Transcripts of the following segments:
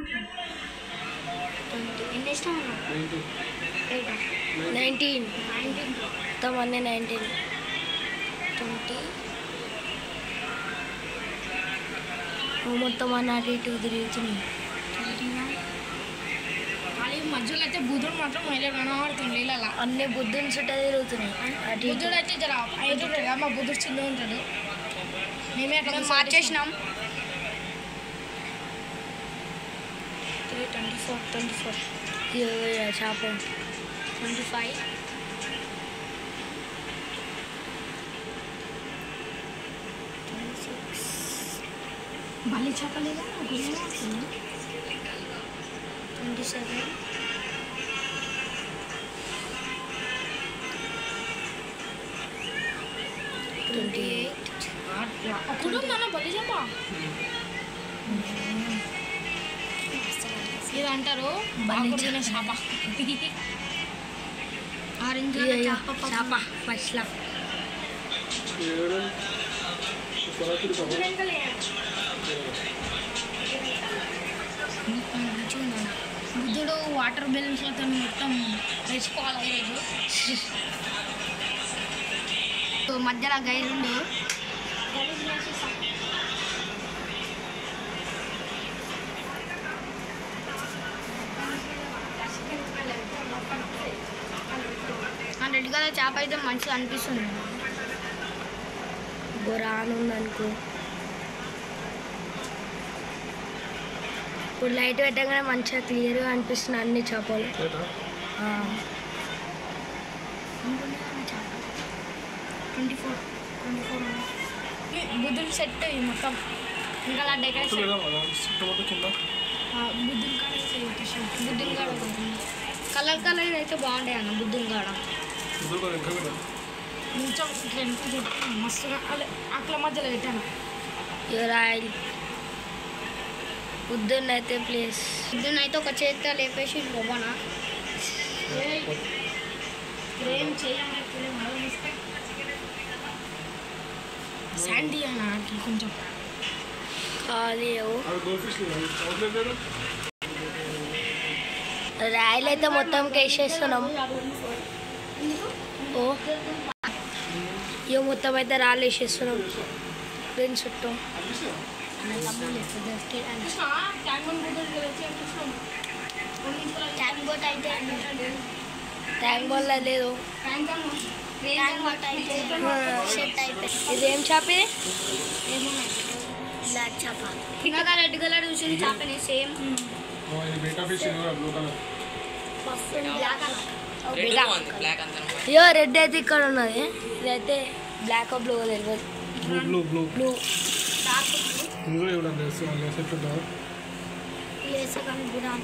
Twenty ఎన్ని ఇష్టం ninety nineteen nineteen మొత్తం అన్నీ నైన్టీన్ ట్వంటీ మొత్తం అన్న అటు ఇటు తిరుగుతున్నాయి ట్వంటీ వన్ ఖాళీ మధ్యలో అయితే బుద్ధుడు మాత్రం మహిళ కనబడుతుంది నీళ్ళ అన్ని బుద్ధుని చుట్టూ తిరుగుతున్నాయి అటు ఇటు బుద్ధుడు అయితే జర ఐదు ఉంటాడు కదా, మా బుద్ధుడు చిన్న ఉంటాడు మేమే అట్లా మేము మార్చేసినాం ట్వంటీ ఫోర్ ట్వంటీ ఫోర్ చేప ట్వంటీ ఫైవ్ ట్వంటీ సిక్స్ బలి చేపలేదా ట్వంటీ సెవెన్ ట్వంటీ ఎయిట్ అప్పుడు మన బలి చేప ఇది అంటారు బలి ఆకుడు తినే చేప ఆరెంజ్ చేప ఫస్ట్లో ఏడు పదకొండు పదకొండు బుద్ధుడు వాటర్ బెలూన్స్లతో మొత్తం రెచ్చిపోవాలి ఈరోజు మధ్యలో గైరుండు ఆ రెడ్ కలర్ చేప అయితే మంచిగా అనిపిస్తుంది బొరాన్ ఉందనుకో ఇప్పుడు లైట్ పెట్టగానే మంచిగా క్లియర్గా అనిపిస్తుంది అన్ని చేపలు రేటా ఆ, ట్వంటీ ఫోర్ ట్వంటీ ఫోర్ బుద్ధుడు సెట్ మొత్తం ఇంకా అలా డెకరేషన్ లేదా టమాటో కింద బుద్ధుడు కాడ వేసేయచ్చు. బుద్ధుని కాడ కలర్ కలర్ అయితే బాగుంటాయి అన్న బుద్ధుని కాడ ఇద్దరు కూడా ఇంకా కదా కొంచెం ఇట్లా వెనక్కి పెట్టి మస్తుగా అదే అట్ల మధ్యలో పెట్టాను యువర్ ఆయిల్ పొద్దున్న అయితే ప్లేస్ బుద్ధుని అయితే ఒక చేతితో లేపేసి బొమ్మనా ఏం చేయాలి శాండీ అన్న అట్లా కొంచెం ఖాళీ అది గోల్డ్ ఫిష్ అవుట్లెట్ లేదు రాయలు అయితే మొత్తం వేసేస్తున్నాం ఓ ఇక మొత్తం అయితే రాళ్ళు వేసేస్తున్నాం దీని చుట్టూ ట్యాంక్ బుద్ధుడు వచ్చి చూసినాం ట్యాంక్ బోట్ అయితే ట్యాంక్ వల్ల లేదు ట్యాంక్ బోట్ అయితే సెట్ అయిపోయింది ఇదేం చేప ఇది బ్లాక్ చేప ఇంకా రెడ్ కలర్ చూసింది చేపని సేమ్ ఇది beta fish blue colour black black అంతా అయ్యో రెడ్ అయితే ఇక్కడ ఉన్నది ఇదైతే బ్లాక్ బ్లూ తెలియదు బ్లూ బ్లూ బ్లూ బ్లూ ఇది కూడా ఇవ్వడం తెలుసు సెట్ ఉంటుందా వేసగానే బుడాన్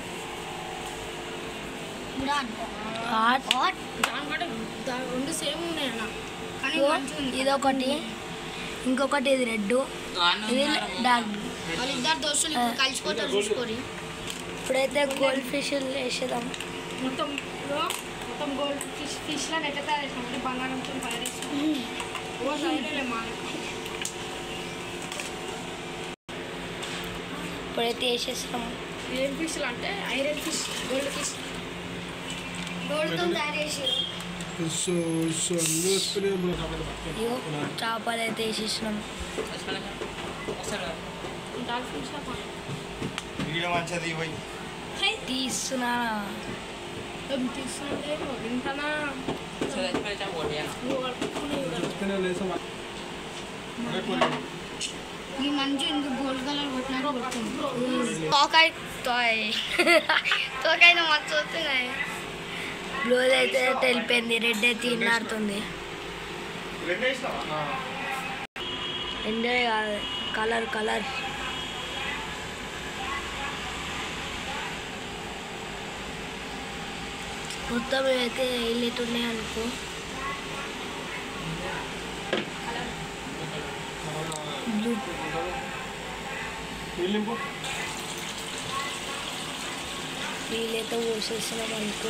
బుడాన్ హాట్ హాట్ దాని కూడా దా- రెండు సేమ్ ఉన్నాయి అన్న కానీ ఇదిగో, మంచిగా ఉంది ఇదొకటి ఇంకొకటి ఇది రెడ్ ఇది డార్క్ బ్లూ వాళ్ళిద్దరు దోస్తులు ఇప్పుడు కలిసిపోతారు చూసుకోరి ఇప్పుడైతే గోల్డ్ ఫిష్ వేసేద్దాం మొత్తం ఇదిగో, మొత్తం గోల్డ్ ఫిష్ ఫిష్ లాగా ఎట్లా తయారు చేసినాం అంటే బంగారంతో తయారు చేసినాం ఓ సైడ్ మా ఇప్పుడైతే వేసేస్తాం ఏం ఫిష్లు అంటే ఐరన్ ఫిష్ గోల్డ్ ఫిష్ గోల్డ్తో తయారు చేసి ఫిష్ ఫిష్ అన్నీ వస్తున్నాయి ఇప్పుడు కాబట్టి ఇగో చేపలు అయితే వేసేసినాం డాల్ఫిన్ షాప్ వీడియో మంచిది పోయి తీస్తున్నా ఏం తీసుకుంటే వింటనా చెప్తేనే లేసాం ఈ మంచి ఇందుకు గోల్డ్ కలర్ కొట్టినారు కొడుతుంది తోకాయ తోయ్ తోకాయ మస్తు వస్తున్నాయి బ్లూ అయితే తెలిపోయింది రెడ్ అయితే ఇన్నాడుతుంది ఎంజాయ్ కాదు కలర్ కలర్ మొత్తం అయితే వెళ్ళేటున్నాయి అనుకో బ్లూ నీళ్ళింపు నీళ్ళైతే పోసేస్తున్నాం అనుకో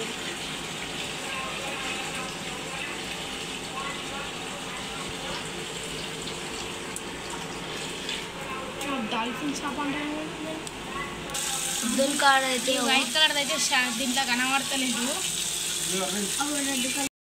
డాల్ఫిన్ షాప్ అంటే బుద్ధుని కాడ అయితే వైట్ కలర్ అయితే షా- దీంట్లో కనబడతలేదు అవి రెడ్ కలర్